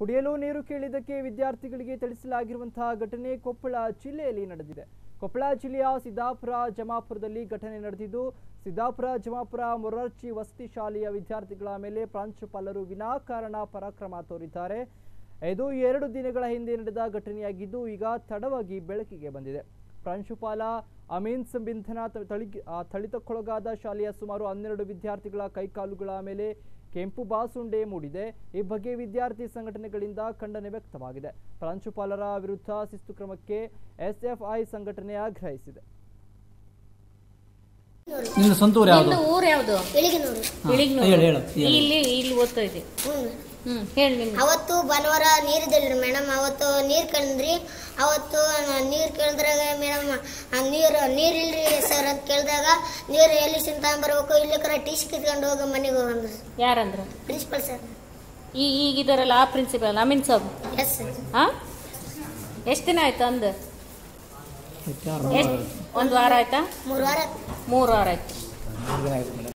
ಕುಡಿಯಲು ನೀರು ಕೇಳಿದ್ದಕ್ಕೆ ವಿದ್ಯಾರ್ಥಿಗಳಿಗೆ ತಿಳಿಸಲಾಗಿರುವಂತಹ ಘಟನೆ ಕೊಪ್ಪಳ ಜಿಲ್ಲೆಯಲ್ಲಿ ನಡೆದಿದೆ ಕೊಪ್ಪಳ ಜಿಲ್ಲೆಯ ಸಿದ್ದಾಪುರ ಜಮಾಪುರದಲ್ಲಿ ಘಟನೆ ನಡೆದಿದ್ದು ಸಿದ್ದಾಪುರ ಜಮಾಪುರ ಮೊರಾರ್ಜಿ ವಸತಿ ಶಾಲೆಯ ವಿದ್ಯಾರ್ಥಿಗಳ ಮೇಲೆ ಪ್ರಾಂಶುಪಾಲರು ವಿನಾಕಾರಣ ಪರಾಕ್ರಮ ತೋರಿದ್ದಾರೆ ಇದು ಎರಡು ದಿನಗಳ ಹಿಂದೆ ನಡೆದ ಘಟನೆಯಾಗಿದ್ದು ಈಗ ತಡವಾಗಿ ಬೆಳಕಿಗೆ ಬಂದಿದೆ ಪ್ರಾಂಶುಪಾಲ ಅಮೀನ್ಸ್ ಬಂಧನ ತ- ತಳಿ ಆ, ಥಳಿತಕ್ಕೊಳಗಾದ ಶಾಲೆಯ ಸುಮಾರು ಹನ್ನೆರಡು ವಿದ್ಯಾರ್ಥಿಗಳ ಕೈಕಾಲುಗಳ ಮೇಲೆ ಕೆಂಪು ಬಾಸುಂಡೆ ಮೂಡಿದೆ ಈ ಬಗ್ಗೆ ವಿದ್ಯಾರ್ಥಿ ಸಂಘಟನೆಗಳಿಂದ ಖಂಡನೆ ವ್ಯಕ್ತವಾಗಿದೆ ಪ್ರಾಂಶುಪಾಲರ ವಿರುದ್ಧ ಶಿಸ್ತು ಕ್ರಮಕ್ಕೆ ಎಸ್ಎಫ್ಐ ಸಂಘಟನೆ ಆಗ್ರಹಿಸಿದೆ ನಿನ್ನ ಸ್ವಂತ ಊರು ಯಾವುದು ನಿಮ್ದು ಊರ್ ಯಾವ್ದು ಬೆಳಿಗ್ಗೆ ನೋಡಿ ಇಳಿಗ್ನೂರು. ಹೇಳು, ಹೇಳು, ಹೇಳು. ಇಲ್ಲಿ ಇಲ್ಲಿ ಓದ್ತಾ ಇದ್ದೆ ಹ್ಞೂ ಹ್ಮ್ ಹೇಳಿ ನಿಮ್ದು ಅವತ್ತು ಭಾನುವಾರ ನೀರಿದ್ದಿಲ್ರಿ ಮೇಡಮ್ ಅವತ್ತು ನೀರು ಕೇಳಿದ್ರಿ ಅವತ್ತು ನೀರು ಕೇಳಿದ್ರಾಗ ಮೇಡಮ್ ನೀರು ನೀರಿಲ್ರಿ ಸರ್ ಅಂತ ಕೇಳಿದಾಗ ನೀರು ಎಲ್ಲಿ ಸಿಂತ ಬರ್ಬೇಕು ಇಲ್ಲಿ ಕರ ಟಿ ಸಿ ಕಿತ್ಕೊಂಡು ಹೋಗಿ ಮನೆಗೆ ಹೋಗಂದ್ರಿ ಯಾರಂದ್ರು ಪ್ರಿನ್ಸಿಪಲ್ ಸರ್ ಈ ಈಗಿದಾರಲ್ಲ ಆ ಪ್ರಿನ್ಸಿಪಲ್ ಅಮೀನ್ ಸಾಬ್ ಎಸ್ ಸರ್ ಹಾ ಎಷ್ಟು ದಿನ ಆಯ್ತು ಅಂದು ಯಾರು ಎಷ್ಟ್ ಒಂದು ವಾರ ಆಯ್ತಾ ಮೂರು ವಾರ ಮೂರು ವಾರ ಆಯ್ತು